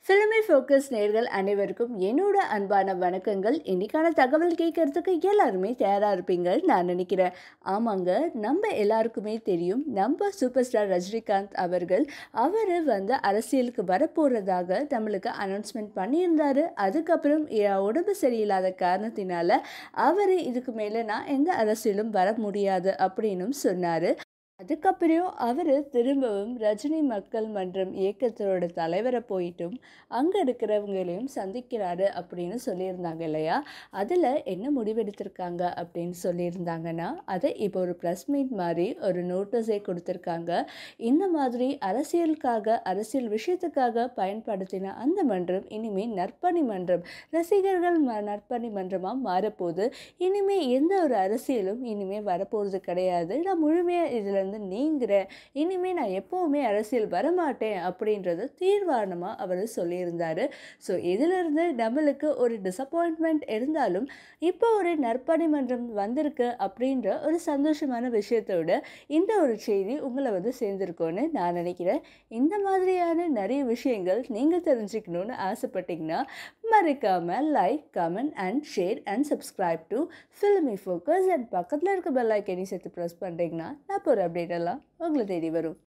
filmy focus நேர்கள் அனைவருக்கும் என்னோட அன்பான வணக்கங்கள் இன்னைக்கான தகவல் கேட்கறதுக்கு எல்லாருமே தயாராக இருப்பீங்க நான் நினைக்கிறேன் ஆமாங்க நம்ம எல்லாருக்குமே தெரியும் நம்ம சூப்பர் ஸ்டார் ரஜினிகாந்த் அவர்கள் அவர் வந்து அரசியலுக்கு வரப்போகிறதாக நம்மளுக்கு அனௌன்ஸ்மெண்ட் பண்ணியிருந்தாரு அதுக்கப்புறம் என் உடம்பு சரியில்லாத காரணத்தினால அவர் இதுக்கு மேலே நான் எந்த அரசியலும் வர முடியாது அப்படின்னும் சொன்னார் அதுக்கப்புறம் அவர் திரும்பவும் ரஜினி மக்கள் மன்றம் இயக்கத்தோட தலைவரை போயிட்டும் அங்கே இருக்கிறவங்களையும் சந்திக்கிறாரு அப்படின்னு சொல்லியிருந்தாங்க இல்லையா அதில் என்ன முடிவெடுத்திருக்காங்க அப்படின்னு சொல்லியிருந்தாங்கன்னா அதை இப்போ ஒரு ப்ரெஸ் மீட் மாதிரி ஒரு நோட்டீஸே கொடுத்துருக்காங்க இந்த மாதிரி அரசியலுக்காக அரசியல் விஷயத்துக்காக பயன்படுத்தின அந்த மன்றம் இனிமேல் நற்பணி மன்றம் ரசிகர்கள் ம நற்பணி மன்றமாக மாறப்போகுது இனிமேல் எந்த ஒரு அரசியலும் இனிமேல் வரப்போகிறது கிடையாது நான் முழுமையாக இதில் இருந்து நீங்கிறேன் இனிமேல் நான் எப்போவுமே அரசியல் வரமாட்டேன் அப்படின்றது தீர்மானமாக அவர் சொல்லியிருந்தார் ஸோ இதிலிருந்து நம்மளுக்கு ஒரு டிசப்பாயின்ட்மெண்ட் இருந்தாலும் இப்போ ஒரு நற்பணி மன்றம் வந்திருக்கு அப்படின்ற ஒரு சந்தோஷமான விஷயத்தோட இந்த ஒரு செய்தி உங்களை வந்து சேர்ந்துருக்கோன்னு நான் நினைக்கிறேன் இந்த மாதிரியான நிறைய விஷயங்கள் நீங்கள் தெரிஞ்சுக்கணுன்னு ஆசைப்பட்டீங்கன்னா மறக்காமல் like comment and share and subscribe to Filmy Focus and பக்கத்தில் இருக்க பெல் ஐக்கனையும் சேர்த்து ப்ரெஸ் பண்ணுறீங்கன்னா நான் போகிற அப்டேட் எல்லாம் உங்களை தேடி வரும்